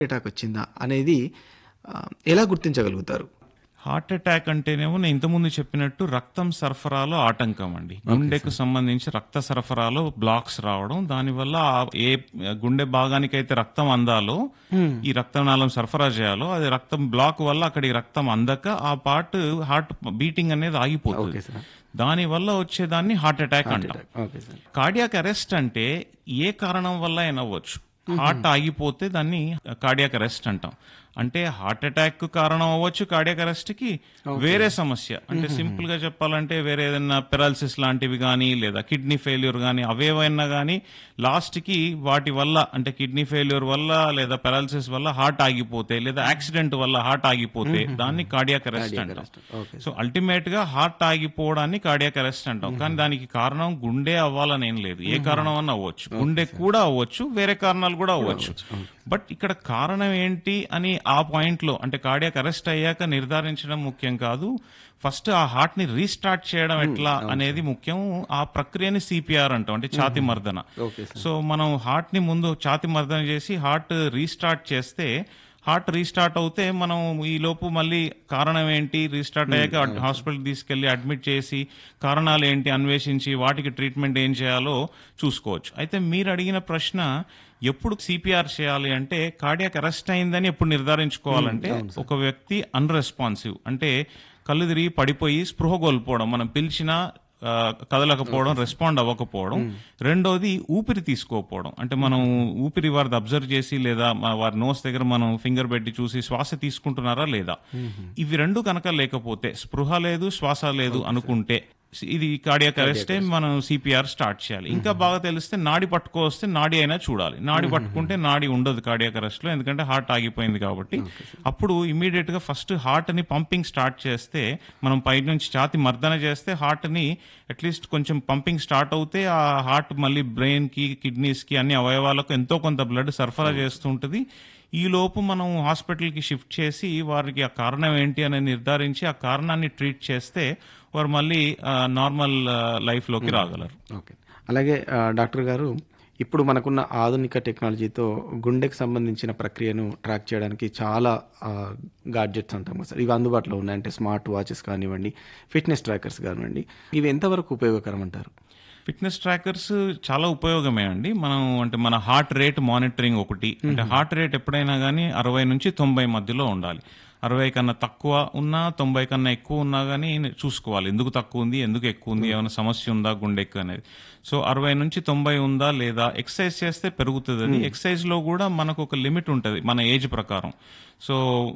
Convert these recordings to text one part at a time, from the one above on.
Attack వచ్చిందా అనేది ఆ, ఎలా గుర్తించగలుగుతారు హార్ట్ అటాక్ అంటేనేమో నేను ఇంతకుముందు చెప్పినట్టు రక్తం సరఫరాలో ఆటంకం అండి గుండెకు సంబంధించి రక్త సరఫరాలో బ్లాక్స్ రావడం దానివల్ల ఆ ఏ గుండె భాగానికైతే రక్తం అందాలో ఈ రక్తనాళం సరఫరా చేయాలో అది రక్తం బ్లాక్ వల్ల అక్కడికి రక్తం అందక ఆ పార్ట్ హార్ట్ బీటింగ్ అనేది ఆగిపోతుంది సార్. దాని వల్ల వచ్చేదాన్ని హార్ట్ అటాక్ అంటాం ఓకే సార్ కార్డియాక్ అరెస్ట్ అంటే ఏ కారణం వల్ల అయినా అవ్వచ్చు హార్ట్ ఆగిపోతే దాన్ని కార్డియాక్ అరెస్ట్ అంటాం అంటే హార్ట్ అటాక్ కారణం అవ్వచ్చు కార్డియాక్ అరెస్ట్ కి వేరే సమస్య అంటే సింపుల్ గా చెప్పాలంటే వేరే ఏదైనా పెరాలసిస్ లాంటివి కానీ లేదా కిడ్నీ ఫెయిల్యూర్ కానీ అవేవైనా కానీ లాస్ట్ కి వాటి వల్ల అంటే కిడ్నీ ఫెయిల్యూర్ వల్ల లేదా పెరాలసిస్ వల్ల హార్ట్ ఆగిపోతే లేదా యాక్సిడెంట్ వల్ల హార్ట్ ఆగిపోతే దాన్ని కార్డియాక్ అరెస్ట్ అంటాం ఓకే సో అల్టిమేట్ గా హార్ట్ ఆగిపోవడాన్ని కార్డియాక్ అరెస్ట్ అంటాం కానీ దానికి కారణం గుండె అవ్వాలని ఏం లేదు ఏ కారణం అన్న అవ్వచ్చు గుండె కూడా అవ్వచ్చు వేరే కారణాలు కూడా అవ్వచ్చు బట్ ఇక్కడ కారణం ఏంటి అని ఆ పాయింట్ లో అంటే కార్డియాక్ అరెస్ట్ అయ్యాక నిర్ధారించడం ముఖ్యం కాదు ఫస్ట్ ఆ హార్ట్ ని రీస్టార్ట్ చేయడం ఎట్లా అనేది ముఖ్యం ఆ ప్రక్రియని సిపిఆర్ అంటాం అంటే ఛాతి మర్దన ఓకే సో మనం హార్ట్ ని ముందు ఛాతి మర్దన చేసి హార్ట్ రీస్టార్ట్ చేస్తే హార్ట్ రీస్టార్ట్ అవుతే మనం ఈ లోపు మళ్ళీ కారణం ఏంటి రీస్టార్ట్ అయ్యాక హాస్పిటల్ తీసుకెళ్లి అడ్మిట్ చేసి కారణాలు ఏంటి అన్వేషించి వాటికి ట్రీట్మెంట్ ఏం చేయాలో చూసుకోవచ్చు అయితే మీరు అడిగిన ప్రశ్న ఎప్పుడు సిపిఆర్ చేయాలి అంటే కార్డియాక్ అరెస్ట్ అయిందని ఎప్పుడు నిర్ధారించుకోవాలంటే ఒక వ్యక్తి అన్రెస్పాన్సివ్ అంటే కళ్ళు తిరిగి పడిపోయి స్పృహ కోల్పోవడం మనం పిలిచినా ఆ, కదలకపోవడం రెస్పాండ్ అవ్వకపోవడం రెండోది ఊపిరి తీసుకోకపోవడం అంటే మనం ఊపిరి వారిది అబ్జర్వ్ చేసి లేదా మా- వారి నోస్ దగ్గర మనం ఫింగర్ పెట్టి చూసి శ్వాస తీసుకుంటున్నారా లేదా ఇవి రెండు కనుక లేకపోతే స్పృహ లేదు శ్వాస లేదు అనుకుంటే ఇది కార్డియాక్ అరెస్టే మనం సిపిఆర్ స్టార్ట్ చేయాలి ఇంకా బాగా తెలిస్తే నాడి పట్టుకో వస్తే నాడి అయినా చూడాలి నాడి పట్టుకుంటే నాడి ఉండదు కార్డియాక్ అరెస్ట్ లో ఎందుకంటే హార్ట్ ఆగిపోయింది కాబట్టి అప్పుడు ఇమీడియట్ గా ఫస్ట్ హార్ట్ ని పంపింగ్ స్టార్ట్ చేస్తే మనం పై నుంచి ఛాతి మర్దన చేస్తే హార్ట్ ని అట్లీస్ట్ కొంచెం పంపింగ్ స్టార్ట్ అవుతే ఆ హార్ట్ మళ్ళీ బ్రెయిన్ కి కిడ్నీస్ కి అన్ని అవయవాలకు ఎంతో కొంత బ్లడ్ సరఫరా చేస్తుంటది ఈ లోపు మనం హాస్పిటల్ కి షిఫ్ట్ చేసి వారికి ఆ కారణం ఏంటి అని నిర్ధారించి ఆ కారణాన్ని ట్రీట్ చేస్తే వారు మళ్ళీ నార్మల్ లైఫ్ లోకి రాగలరు ఓకే అలాగే ఆ, డాక్టర్ గారు ఇప్పుడు మనకున్న ఆధునిక టెక్నాలజీతో గుండెకి సంబంధించిన ప్రక్రియను ట్రాక్ చేయడానికి చాలా గాడ్జెట్స్ అంటాం కదా సార్ ఇవి అందుబాటులో ఉన్నాయి అంటే స్మార్ట్ వాచెస్ కానివ్వండి ఫిట్నెస్ ట్రాకర్స్ కానివ్వండి ఇవి ఎంతవరకు ఉపయోగకరం అంటారు ఫిట్నెస్ ట్రాకర్స్ చాలా ఉపయోగమే అండి మనం అంటే మన హార్ట్ రేట్ మానిటరింగ్ ఒకటి అంటే హార్ట్ రేట్ ఎప్పుడైనా కానీ అరవై నుంచి తొంభై మధ్యలో ఉండాలి అరవై కన్నా తక్కువ ఉన్నా తొంభై కన్నా ఎక్కువ ఉన్నా కానీ చూసుకోవాలి ఎందుకు తక్కువ ఉంది ఎందుకు ఎక్కువ ఉంది ఏమైనా సమస్య ఉందా గుండెకు అనేది సో అరవై నుంచి తొంభై ఉందా లేదా ఎక్సర్సైజ్ చేస్తే పెరుగుతుంది అది ఎక్సర్సైజ్ లో కూడా మనకు ఒక లిమిట్ ఉంటుంది మన ఏజ్ ప్రకారం సో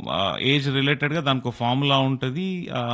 ఏజ్ రిలేటెడ్ గా దానికి ఒక ఫార్ములా ఉంటుంది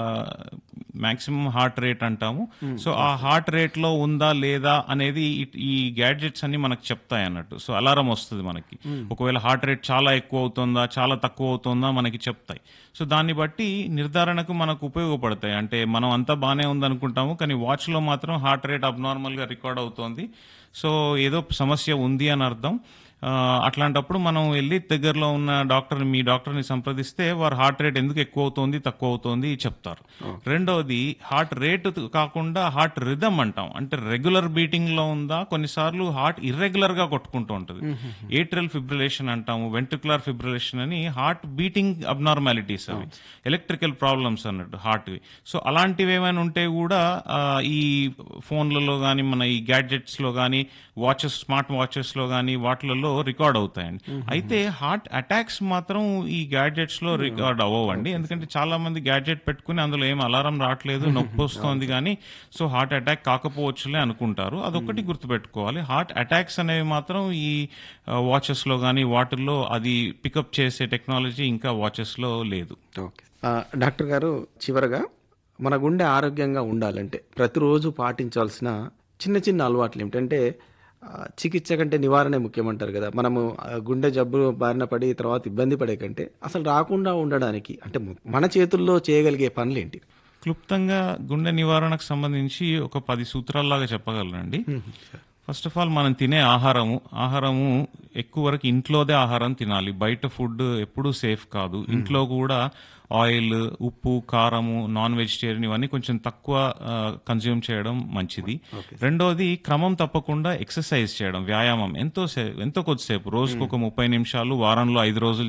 మాక్సిమం హార్ట్ రేట్ అంటాము సో ఆ హార్ట్ రేట్ లో ఉందా లేదా అనేది ఈ- ఈ గ్యాడ్జెట్స్ అన్ని మనకు చెప్తాయి అన్నట్టు సో అలారం వస్తుంది మనకి ఒకవేళ హార్ట్ రేట్ చాలా ఎక్కువ అవుతుందా చాలా తక్కువ అవుతుందా మనకి చెప్తాయి సో దాన్ని బట్టి నిర్ధారణకు మనకు ఉపయోగపడతాయి అంటే మనం అంతా బాగానే ఉందనుకుంటాము కానీ వాచ్ లో మాత్రం హార్ట్ రేట్ అబ్నార్మల్ గా రికార్డ్ అవుతోంది సో ఏదో సమస్య ఉంది అని అర్థం ఆ, అట్లాంటప్పుడు మనం వెళ్ళి దగ్గరలో ఉన్న డాక్టర్ మీ డాక్టర్ని సంప్రదిస్తే వారు హార్ట్ రేట్ ఎందుకు ఎక్కువ అవుతోంది తక్కువ అవుతోంది చెప్తారు రెండవది హార్ట్ రేట్ కాకుండా హార్ట్ రిథమ్ అంటాం అంటే రెగ్యులర్ బీటింగ్ లో ఉందా కొన్నిసార్లు హార్ట్ ఇర్రెగ్యులర్ గా కొట్టుకుంటూ ఉంటుంది ఏట్రల్ ఫిబ్రిలేషన్ అంటాము వెంట్రికులర్ ఫిబ్రిలేషన్ అని హార్ట్ బీటింగ్ అబ్నార్మాలిటీస్ అవి ఎలక్ట్రికల్ ప్రాబ్లమ్స్ అన్నట్టు హార్ట్ సో అలాంటివి ఏమైనా ఉంటే కూడా ఆ, ఈ ఫోన్లలో కానీ మన ఈ గ్యాడ్జెట్స్ లో కానీ వాచెస్ స్మార్ట్ వాచెస్ లో కానీ వాటిలలో రికార్డ్ అవుతాయండి అయితే హార్ట్ అటాక్స్ మాత్రం ఈ గ్యాడ్జెట్స్ లో రికార్డ్ అవ్వవండి ఎందుకంటే చాలా మంది గ్యాడ్జెట్ పెట్టుకుని అందులో ఏం అలారం రావట్లేదు నొప్పి వస్తోంది కానీ సో హార్ట్ అటాక్ కాకపోవచ్చులే అనుకుంటారు అదొకటి గుర్తుపెట్టుకోవాలి హార్ట్ అటాక్స్ అనేవి మాత్రం ఈ వాచెస్ లో కానీ వాటిల్లో అది పికప్ చేసే టెక్నాలజీ ఇంకా వాచెస్ లో లేదు ఓకే ఆ, డాక్టర్ గారు చివరగా మన గుండె ఆరోగ్యంగా ఉండాలంటే ప్రతిరోజు పాటించాల్సిన చిన్న చిన్న అలవాట్లు ఏమిటంటే ఆ, చికిత్స కంటే నివారణే ముఖ్యమంటారు కదా మనము ఆ, గుండె జబ్బు బారిన పడి తర్వాత ఇబ్బంది పడే కంటే అసలు రాకుండా ఉండడానికి అంటే మన చేతుల్లో చేయగలిగే పనులు ఏంటి క్లుప్తంగా గుండె నివారణకు సంబంధించి ఒక పది సూత్రాల్లాగా చెప్పగలనండి ఫస్ట్ ఆఫ్ ఆల్ మనం తినే ఆహారము ఆహారము ఎక్కువ వరకు ఇంట్లోదే ఆహారం తినాలి బయట ఫుడ్ ఎప్పుడూ సేఫ్ కాదు ఇంట్లో కూడా ఆయిల్ ఉప్పు కారము నాన్ వెజిటేరియన్ ఇవన్నీ కొంచెం తక్కువ కన్జ్యూమ్ చేయడం మంచిది రెండోది క్రమం తప్పకుండా ఎక్సర్సైజ్ చేయడం వ్యాయామం ఎంతో సే ఎంతో కొద్దిసేపు రోజుకు ఒక ముప్పై నిమిషాలు వారంలో ఐదు రోజులు